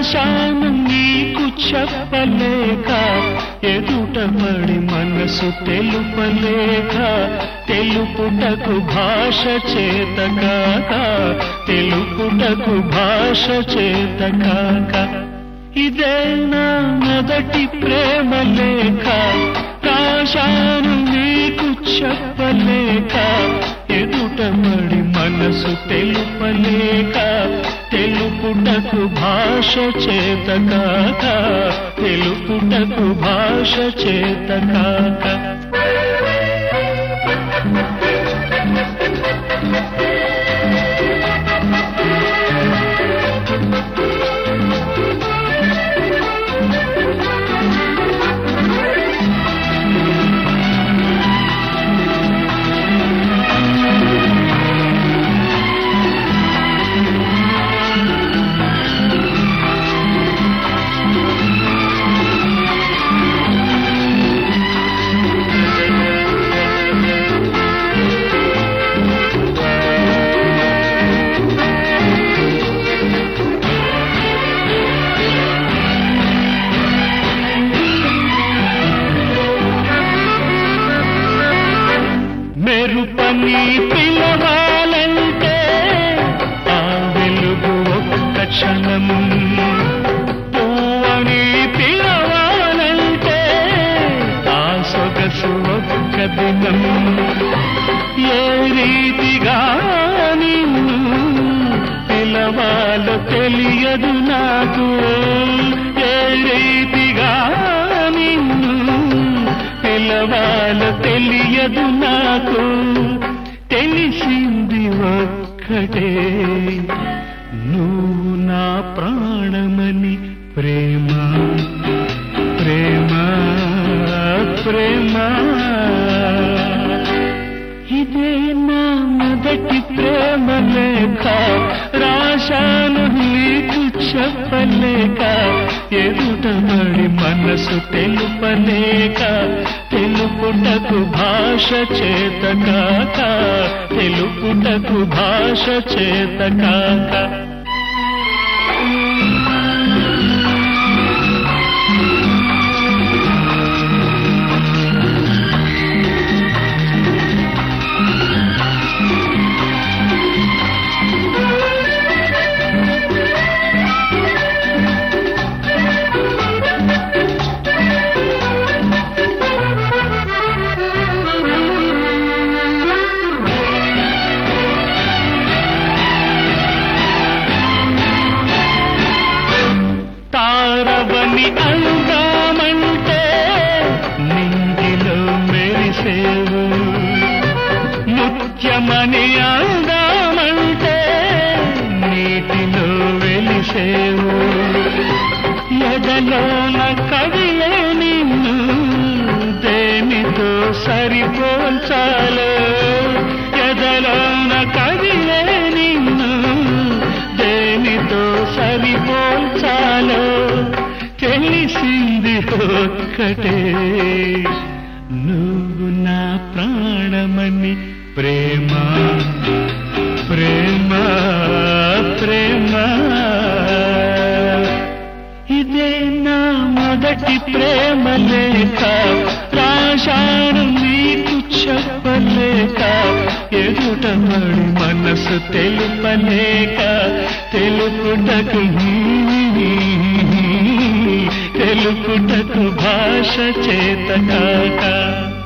రాశాను నీకు చెప్పలేక ఎదుటపడి మనసు తెలుపలేక తెలుపుటకు భాష చేత కాక తెలుపుటకు భాష చేత కాక ఇదే నా మొదటి ప్రేమ లేఖ రాశాను నీకు చెప్పలేక ఎదుటమడి మనసు తెలుపలేక తెలుపుటకు భాష చేత కాక తెలుపుటకు భాష చేత కాక మెరుపని పిలవాలంటే ఆ వెలుగు ఒక్క క్షణం పువ్వని పిలవాలంటే ఆ సొగసు ఒక్క దినం ఏ రీతిగా నిన్ను పిలవాలో తెలియదు నాకు ఏ రీతిగా నిన్ను పిలవాలో తెలియదు నాకు తెలిసింది ఒక్కటే నువ్వు నా ప్రాణమని ప్రేమ ప్రేమ ప్రేమ ఇదే నా మొదటి ప్రేమ లేఖ రాశాను నీకు చెప్పలేక ఎదుటమడి మనసు తెలుపలేక తెలుపుటకు భాష చేత కాక తెలుపుటకు భాష చేత కాక తారవని అందామంటే నింగిలో మెరిసేవు ముత్యమని అందామంటే నీటిలో వెలిసేవు ఎదలోన కవిలే నిన్ను దేనితో సరిపోల్చాలో ఎదలోన కవిలే నిన్ను దేనితో సరిపోల్చాలో తెలిసింది ఒక్కటే నువ్వు నా ప్రాణమని ప్రేమ ప్రేమ ప్రేమ ఇదే నా మొదటి ప్రేమ లేఖ రాశాను నీకు చెప్పలేక ఎదుటమడి మనసు తెలుపలేక తెలుపుటకు తెలుపుటకు భాష చేత కాక